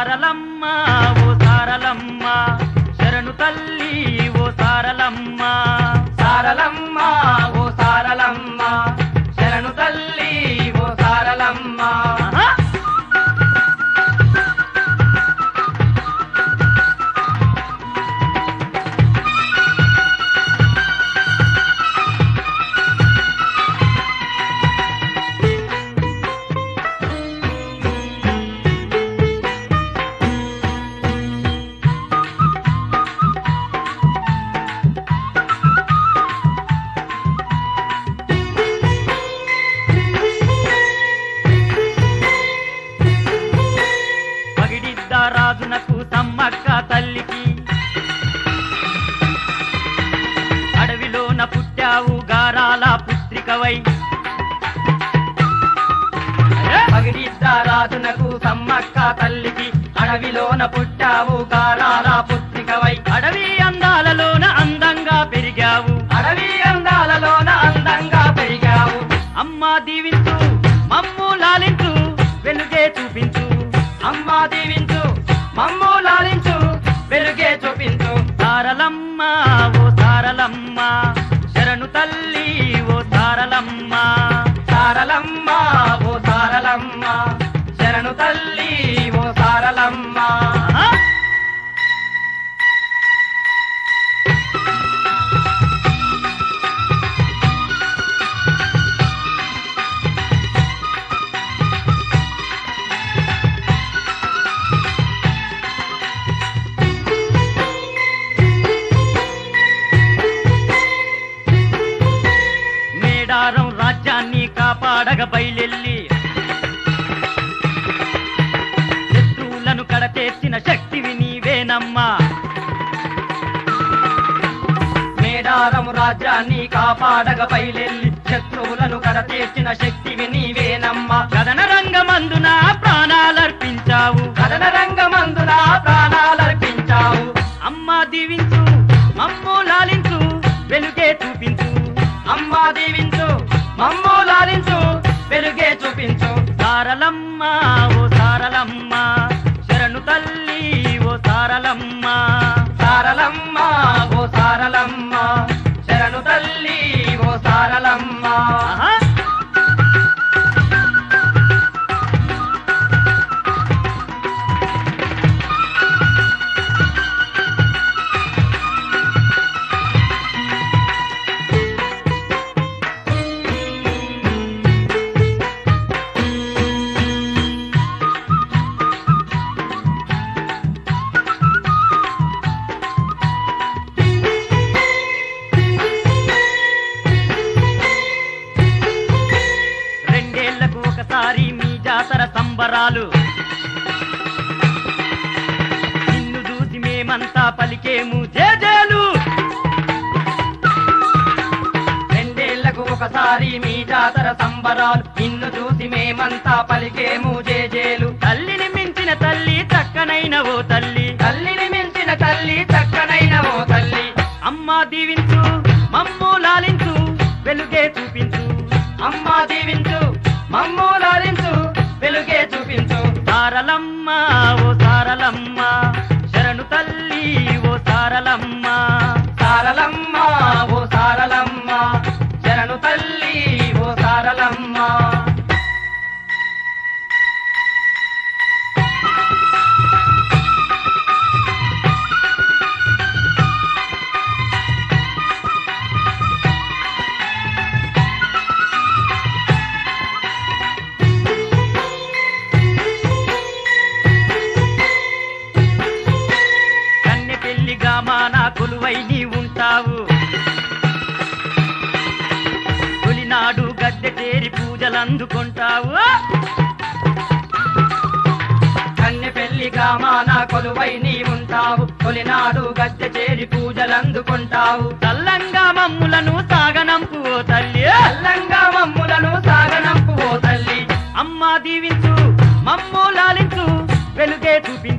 సారలమ్మ ఓ సారలమ్మ శరణు తల్లి ఓ సారలమ్మ సారలమ్మ ఓ సారలమ్మ శరణు తల్లి ఓ సారలమ్మ ఆహా! పగిడిద్ద రాజునకు సమ్మక్క తల్లికి అడవిలోన పుట్టావు గారాల పుత్రికవై అరే! పగిడిద్ద రాజునకు సమ్మక్క తల్లికి అడవిలోన పుట్టావు కారాల పుత్రికవై అడవి అందాలలోన అందంగా పెరిగావు అడవి అందాలలోన అందంగా పెరిగావు అమ్మా దీవించు మమ్ము లాలించు వెలుగే చూపించు అమ్మా దీవించు మమ్ము లాలించు వెలుగే చూపించు సారలమ్మ ఓ సారలమ్మ శరణు తల్లి ఓ సారలమ్మ సారలమ్మ ఓ సారలమ్మ శరణు తల్లి ఓ సారలమ్మ ఆహా! మేడారం రాజ్యాన్ని కాపాడగ బయలెల్లి శత్రువులను కడతేర్చిన శక్తివి నీవేనమ్మా మేడారం రాజ్యాన్ని కాపాడగ బయలెల్లి శత్రువులను కడతీర్చిన శక్తివి నీవేనమ్మా కథన రంగమందున ప్రాణాలర్పించావు కథన రంగమందున ప్రాణాలర్పించావు అమ్మా దీవించు మమ్ము లాలించు వెలుగే చూపించు అమ్మా దీవించు మమ్ము లాలించు వెలుగే చూపించు సారలమ్మ ఓ సారలమ్మ శరణు తల్లి ఓ సారలమ్మ సారలమ్మ ఓ సారలమ్మ శరణు తల్లి ఓ సారలమ్మ ఆహా! రెండేళ్లకు ఒకసారి మీ జాతర సంబరాలు నిన్ను చూసి మేమంతా పలికేము జేజేలు రెండేళ్లకు ఒకసారి మీ జాతర సంబరాలు నిన్ను చూసి మేమంతా పలికేము జేజేలు తల్లిని మించిన తల్లి చక్కనైన ఓ తల్లి తల్లిని మించిన తల్లి చక్కనైన ఓ తల్లి అమ్మా దీవించు మమ్ము లాలించు వెలుగే చూపించు అమ్మా దీవించు మమ్ము లాలించు వెలుగే చూపించు సారలమ్మ ఓ సారలమ్మ శరణు తల్లి ఓ సారలమ్మ సారలమ్మ ఓ సారలమ్మ శరణు తల్లి ఓ సారలమ్మ కన్నె పెళ్లిగా మానా కొలువై నీ ఉంటావు తొలినాడు గద్దె చేరి పూజలందుకుంటావు కన్నె పెళ్లిగా మాన కొలువై నీ ఉంటావు తొలినాడు గద్దె చేరి పూజలందుకుంటావు తల్లంగా మమ్ములను సాగనంపు ఓ తల్లి అల్లంగా మమ్ములను సాగనంపు ఓ తల్లి అమ్మా దీవించు మమ్ము లాలించు వెలుగే చూపించు